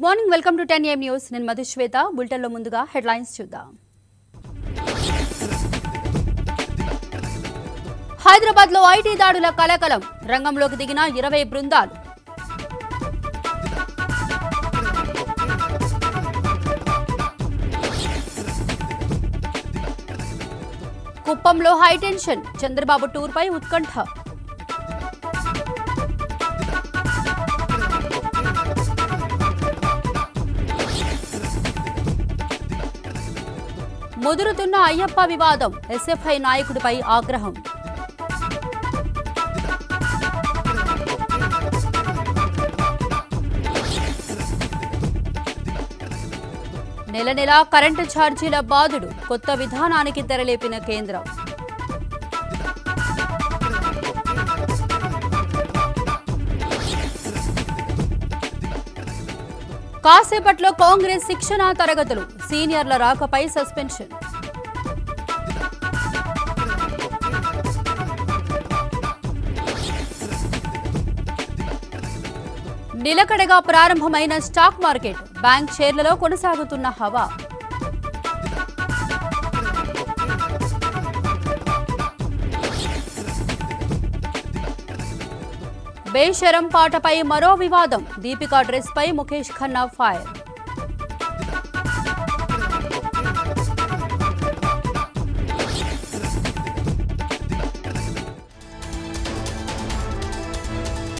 morning welcome to ten AM news నేను మధుశ్వేత బులెటిన్లో ముందుగా హెడ్లైన్స్ చూద్దాం హైదరాబాద్ లో ఐటీ దాడుల కలకలం రంగంలోకి దిగిన ఇరవై బృందాలు కుప్పంలో హైటెన్షన్ చంద్రబాబు టూర్పై ఉత్కంఠ ముదురుతున్న అయ్యప్ప వివాదం ఎస్ఎఫ్ఐ నాయకుడిపై ఆగ్రహం నెల నెలా కరెంటు ఛార్జీల బాధుడు కొత్త విధానానికి తెరలేపిన కేంద్రం కాసేపట్లో కాంగ్రెస్ శిక్షణా తరగతులు సీనియర్ల రాకపై సస్పెన్షన్ నిలకడగా ప్రారంభమైన స్టాక్ మార్కెట్ బ్యాంక్ షేర్లలో కొనసాగుతున్న హవా బేషరం పాటపై మరో వివాదం దీపికా డ్రెస్ పై ముఖేష్ ఖన్నా ఫైర్